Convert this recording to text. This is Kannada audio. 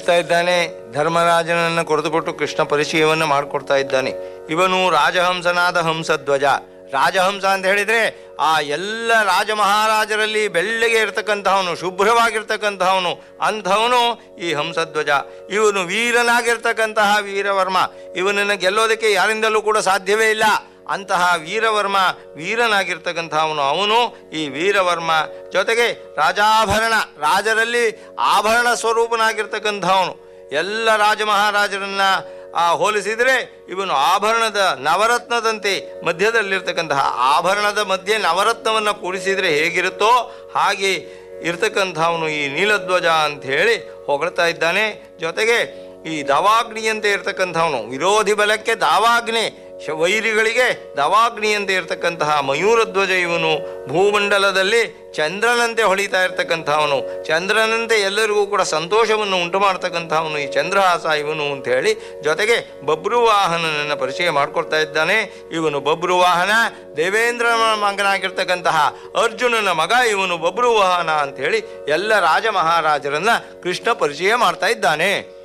ಮಾಡ್ತಾ ಇದ್ದಾನೆ ಧರ್ಮರಾಜನನ್ನು ಕೊರೆದುಕೊಟ್ಟು ಕೃಷ್ಣ ಪರಿಚಯವನ್ನು ಮಾಡಿಕೊಡ್ತಾ ಇದ್ದಾನೆ ಇವನು ರಾಜಹಂಸನಾದ ಹಂಸಧ್ವಜ ರಾಜಹಂಸ ಅಂತ ಹೇಳಿದ್ರೆ ಆ ಎಲ್ಲ ರಾಜ ಮಹಾರಾಜರಲ್ಲಿ ಬೆಳ್ಳಗೆ ಇರ್ತಕ್ಕಂತಹವನು ಶುಭ್ರವಾಗಿರ್ತಕ್ಕಂತಹವನು ಅಂಥವನು ಈ ಹಂಸಧ್ವಜ ಇವನು ವೀರನಾಗಿರ್ತಕ್ಕಂತಹ ವೀರವರ್ಮ ಇವನನ್ನು ಗೆಲ್ಲೋದಕ್ಕೆ ಯಾರಿಂದಲೂ ಕೂಡ ಸಾಧ್ಯವೇ ಇಲ್ಲ ಅಂತಹ ವೀರವರ್ಮ ವೀರನಾಗಿರ್ತಕ್ಕಂಥವನು ಅವನು ಈ ವೀರವರ್ಮ ಜೊತೆಗೆ ರಾಜಾಭರಣ ರಾಜರಲ್ಲಿ ಆಭರಣ ಸ್ವರೂಪನಾಗಿರ್ತಕ್ಕಂಥವನು ಎಲ್ಲ ರಾಜ ಮಹಾರಾಜರನ್ನ ಆ ಹೋಲಿಸಿದರೆ ಇವನು ಆಭರಣದ ನವರತ್ನದಂತೆ ಮಧ್ಯದಲ್ಲಿರ್ತಕ್ಕಂತಹ ಆಭರಣದ ಮಧ್ಯೆ ನವರತ್ನವನ್ನು ಕೂಡಿಸಿದರೆ ಹೇಗಿರುತ್ತೋ ಹಾಗೆ ಇರ್ತಕ್ಕಂಥವನು ಈ ನೀಲಧ್ವಜ ಅಂತ ಹೇಳಿ ಹೊಗಳ್ತಾ ಇದ್ದಾನೆ ಜೊತೆಗೆ ಈ ದವಾಗ್ನಿಯಂತೆ ಇರ್ತಕ್ಕಂಥವನು ವಿರೋಧಿ ಬಲಕ್ಕೆ ದಾವಾಗ್ನಿ ಶ- ವೈರಿಗಳಿಗೆ ದವಾಗ್ನಿಯಂತೆ ಇರ್ತಕ್ಕಂತಹ ಮಯೂರಧ್ವಜ ಇವನು ಭೂಮಂಡಲದಲ್ಲಿ ಚಂದ್ರನಂತೆ ಹೊಳಿತಾ ಇರ್ತಕ್ಕಂಥವನು ಚಂದ್ರನಂತೆ ಎಲ್ಲರಿಗೂ ಕೂಡ ಸಂತೋಷವನ್ನು ಉಂಟು ಮಾಡ್ತಕ್ಕಂಥವನು ಈ ಚಂದ್ರಹಾಸ ಇವನು ಅಂತ ಹೇಳಿ ಜೊತೆಗೆ ಬಬ್ರುವಾಹನನನ್ನು ಪರಿಚಯ ಮಾಡ್ಕೊಳ್ತಾ ಇದ್ದಾನೆ ಇವನು ಬಬ್ರುವಾಹನ ದೇವೇಂದ್ರನ ಮಗನಾಗಿರ್ತಕ್ಕಂತಹ ಅರ್ಜುನನ ಮಗ ಇವನು ಬಬ್ರುವಾಹನ ಅಂತ ಹೇಳಿ ಎಲ್ಲ ರಾಜ ಮಹಾರಾಜರನ್ನ ಕೃಷ್ಣ ಪರಿಚಯ ಮಾಡ್ತಾ ಇದ್ದಾನೆ